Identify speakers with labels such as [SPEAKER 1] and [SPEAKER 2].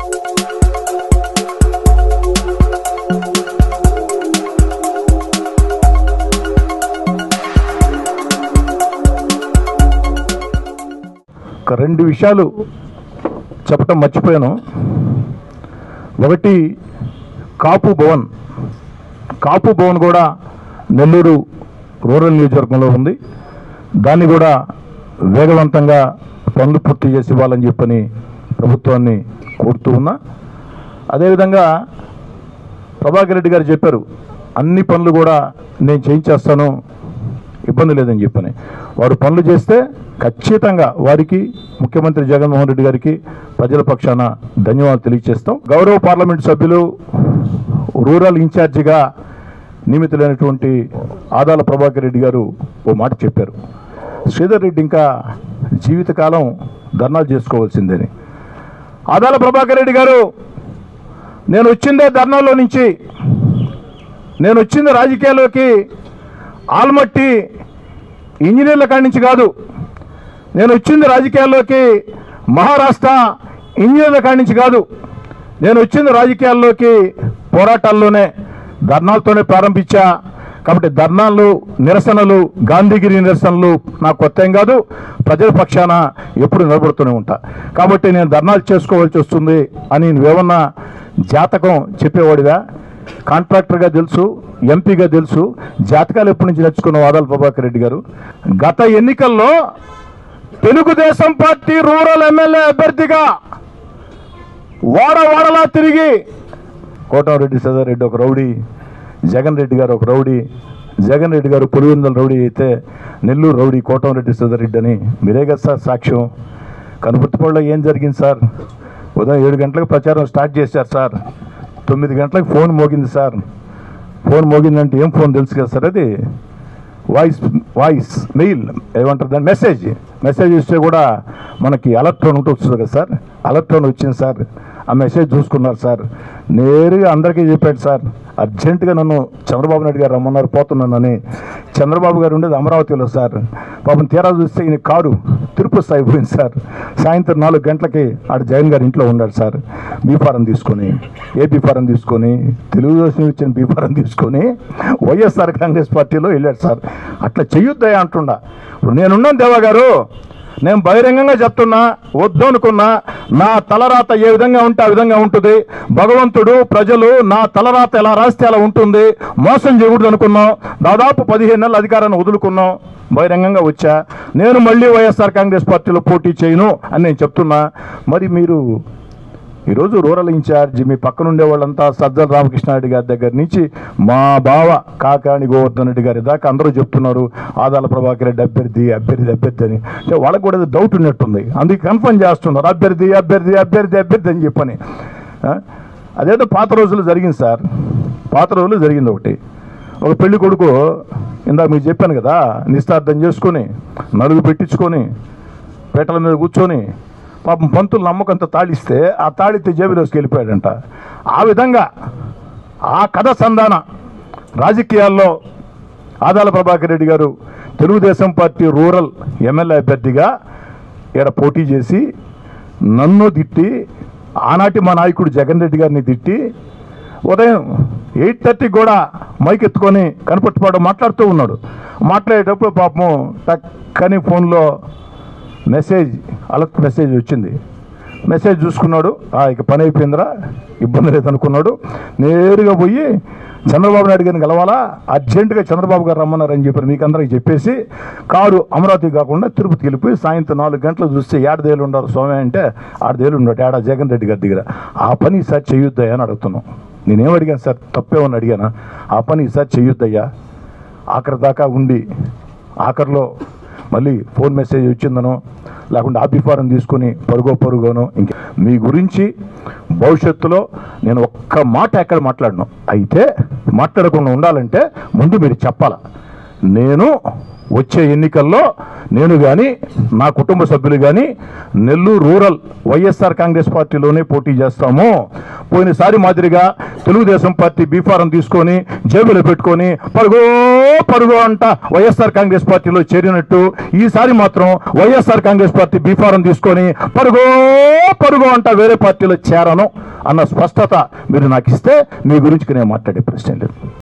[SPEAKER 1] ఒక రెండు విషయాలు చెప్పటం మర్చిపోయాను ఒకటి కాపు భవన్ కాపు భవన్ కూడా నెల్లూరు రూరల్ నియోజకవర్గంలో ఉంది దాన్ని కూడా వేగవంతంగా పనులు పూర్తి చేసి ఇవ్వాలని చెప్పని ప్రభుత్వాన్ని కోరుతూ ఉన్నా అదేవిధంగా ప్రభాకర్ రెడ్డి గారు చెప్పారు అన్ని పనులు కూడా నేను చేయించేస్తాను ఇబ్బంది లేదని చెప్పని వారు పనులు చేస్తే ఖచ్చితంగా వారికి ముఖ్యమంత్రి జగన్మోహన్ రెడ్డి గారికి ప్రజల పక్షాన ధన్యవాదాలు తెలియజేస్తాం గౌరవ పార్లమెంట్ సభ్యులు రూరల్ ఇన్ఛార్జిగా నియమితులైనటువంటి ఆదాల ప్రభాకర్ రెడ్డి గారు ఓ మాట చెప్పారు శ్రీధర్ రెడ్డి ఇంకా జీవితకాలం ధర్నాలు చేసుకోవాల్సిందని ఆదాల ప్రభాకర్ రెడ్డి గారు నేను వచ్చిందే ధర్నాలో నుంచి నేను వచ్చింది రాజకీయాల్లోకి ఆల్మట్టి ఇంజనీర్ల కాడి నుంచి కాదు నేను వచ్చింది రాజకీయాల్లోకి మహారాష్ట్ర ఇంజనీర్ల కాడి నుంచి కాదు నేను వచ్చింది రాజకీయాల్లోకి పోరాటాల్లోనే ధర్నాలతోనే ప్రారంభించా కాబట్టి ధర్నాలు నిరసనలు గాంధీగిరి నిరసనలు నాకు కొత్త ఏం కాదు ప్రజల పక్షాన ఎప్పుడు నిలబడుతూనే ఉంటా కాబట్టి నేను ధర్నాలు చేసుకోవాల్సి వస్తుంది అని నువ్వేమన్నా జాతకం చెప్పేవాడివా కాంట్రాక్టర్గా తెలుసు ఎంపీగా తెలుసు జాతకాలు ఎప్పటి నుంచి నేర్చుకున్న వాదాల ప్రభాకర్ రెడ్డి గారు గత ఎన్నికల్లో తెలుగుదేశం పార్టీ రూరల్ ఎమ్మెల్యే అభ్యర్థిగా వాడ వాడలా తిరిగి కోటంరెడ్డి సదారెడ్డి ఒక రౌడీ జగన్ రెడ్డి గారు ఒక రౌడీ జగన్ రెడ్డి గారు పులివెందుల రౌడీ అయితే నెల్లూరు రౌడీ కోటంరెడ్డి సదారెడ్డి అని మీరే కదా సార్ సాక్ష్యం కనుపర్తిపాడులో ఏం జరిగింది సార్ ఉదయం ఏడు గంటలకు ప్రచారం స్టార్ట్ చేశారు సార్ తొమ్మిది గంటలకు ఫోన్ మోగింది సార్ ఫోన్ మోగిందంటే ఏం ఫోన్ తెలుసు కదా సార్ అది వాయిస్ వాయిస్ మెయిల్ ఏమంటారు దాని మెసేజ్ మెసేజ్ ఇస్తే కూడా మనకి అలర్ట్ టోన్ ఉంటూ వస్తుంది కదా సార్ అలర్ట్ టోన్ వచ్చింది సార్ ఆ మెసేజ్ చూసుకున్నారు సార్ నేరుగా అందరికీ చెప్పాడు సార్ అర్జెంటుగా నన్ను చంద్రబాబు నాయుడు గారు రమ్మన్నారు పోతున్నానని చంద్రబాబు గారు ఉండేది అమరావతిలో సార్ పాపం తీరా చూస్తే ఈయన కారు తిరుపతి అయిపోయింది సార్ సాయంత్రం నాలుగు గంటలకి ఆడ జగన్ గారు ఇంట్లో ఉన్నాడు సార్ బీ ఫారం తీసుకొని ఏపీ ఫారం తీసుకొని తెలుగుదేశం ఇచ్చిన బీ ఫారం తీసుకొని వైఎస్ఆర్ కాంగ్రెస్ పార్టీలో వెళ్ళాడు సార్ అట్లా చెయ్యొద్దయా అంటుండా ఇప్పుడు నేనున్నాను దేవా గారు నేను బహిరంగంగా చెప్తున్నా వద్దు అనుకున్నా నా తలరాత ఏ విధంగా ఉంటే ఆ విధంగా ఉంటుంది భగవంతుడు ప్రజలు నా తలరాత ఎలా రాస్తే అలా ఉంటుంది మోసం చేయకూడదు అనుకున్నాం దాదాపు పదిహేను నెలల అధికారాన్ని వదులుకున్నాం బహిరంగంగా వచ్చా నేను మళ్ళీ వైఎస్ఆర్ కాంగ్రెస్ పార్టీలో పోటీ చేయను అని నేను చెప్తున్నా మరి మీరు ఈరోజు రూరల్ ఇన్ఛార్జ్ మీ పక్కన ఉండే వాళ్ళంతా సజ్జల రామకృష్ణారెడ్డి గారి దగ్గర నుంచి మా బావ కాకాణి గోవర్ధన్ రెడ్డి గారి దాకా అందరూ చెప్తున్నారు ఆదాల ప్రభాకర్ రెడ్డి అభ్యర్థి అభ్యర్థి అభ్యర్థి అని అంటే వాళ్ళకి కూడా ఏదో డౌట్ ఉన్నట్టుంది అందుకే కన్ఫర్మ్ చేస్తున్నారు అభ్యర్థి అభ్యర్థి అభ్యర్థి అభ్యర్థి అని చెప్పని ఆ? అదేదో పాత రోజులు జరిగింది సార్ పాత రోజులు జరిగింది ఒకటి ఒక పెళ్లి కొడుకు ఇందాక మీకు చెప్పాను కదా నిస్తార్థం చేసుకొని నలుగు పెట్టించుకొని పీటల మీద కూర్చొని పాపం పంతులు నమ్మకంతో తాళిస్తే ఆ తాళితే జేబులోకి వెళ్ళిపోయాడంట ఆ విధంగా ఆ కథ సంధాన రాజకీయాల్లో ఆదాల ప్రభాకర్ రెడ్డి గారు తెలుగుదేశం పార్టీ రూరల్ ఎమ్మెల్యే అభ్యర్థిగా ఇక్కడ పోటీ చేసి నన్ను తిట్టి ఆనాటి మా నాయకుడు జగన్ రెడ్డి గారిని తిట్టి ఉదయం ఎయిట్ థర్టీకి కూడా మైక్ ఎత్తుకొని కనపట్టుపాడు మాట్లాడుతూ ఉన్నాడు మాట్లాడేటప్పుడు పాపం టక్కని ఫోన్లో మెసేజ్ అలర్ట్ మెసేజ్ వచ్చింది మెసేజ్ చూసుకున్నాడు ఆ ఇక పని అయిపోయిందిరా ఇబ్బంది లేదనుకున్నాడు నేరుగా పోయి చంద్రబాబు నాయుడు గారిని కలవాలా అర్జెంటుగా చంద్రబాబు గారు రమ్మన్నారని చెప్పి మీకు అందరికి చెప్పేసి కారు అమరావతి కాకుండా తిరుపతికి వెళ్ళిపోయి సాయంత్రం నాలుగు గంటలు చూస్తే ఏడదేళ్ళు ఉండరు స్వామి అంటే ఆడదేళ్ళు ఉండడు ఏడా జగన్ రెడ్డి గారి దగ్గర ఆ పని ఈసారి చెయ్యొద్దయ్యా అని అడుగుతున్నాం నేనేం అడిగాను సార్ తప్పేమని అడిగానా ఆ పని ఈసారి చెయ్యొద్దయ్యా ఆఖరి దాకా ఉండి ఆఖరిలో మళ్ళీ ఫోన్ మెసేజ్ వచ్చిందనో లేకుంటే ఆపి ఫారం తీసుకొని పరుగో పరుగోనో ఇంక మీ గురించి భవిష్యత్తులో నేను ఒక్క మాట ఎక్కడ మాట్లాడను అయితే మాట్లాడకుండా ఉండాలంటే ముందు మీరు చెప్పాల నేను వచ్చే ఎన్నికల్లో నేను కానీ నా కుటుంబ సభ్యులు కానీ నెల్లూరు రూరల్ వైఎస్ఆర్ కాంగ్రెస్ పార్టీలోనే పోటీ చేస్తాము పోయినసారి మాదిరిగా తెలుగుదేశం పార్టీ బీఫారం తీసుకొని జేబులో పెట్టుకొని పరుగో పరుగో అంట వైఎస్ఆర్ కాంగ్రెస్ పార్టీలో చేరినట్టు ఈసారి మాత్రం వైఎస్ఆర్ కాంగ్రెస్ పార్టీ బీఫారం తీసుకొని పరుగో పరుగో అంట వేరే పార్టీలో చేరను అన్న స్పష్టత మీరు నాకు ఇస్తే మీ గురించి నేను మాట్లాడే ప్రశ్న లేదు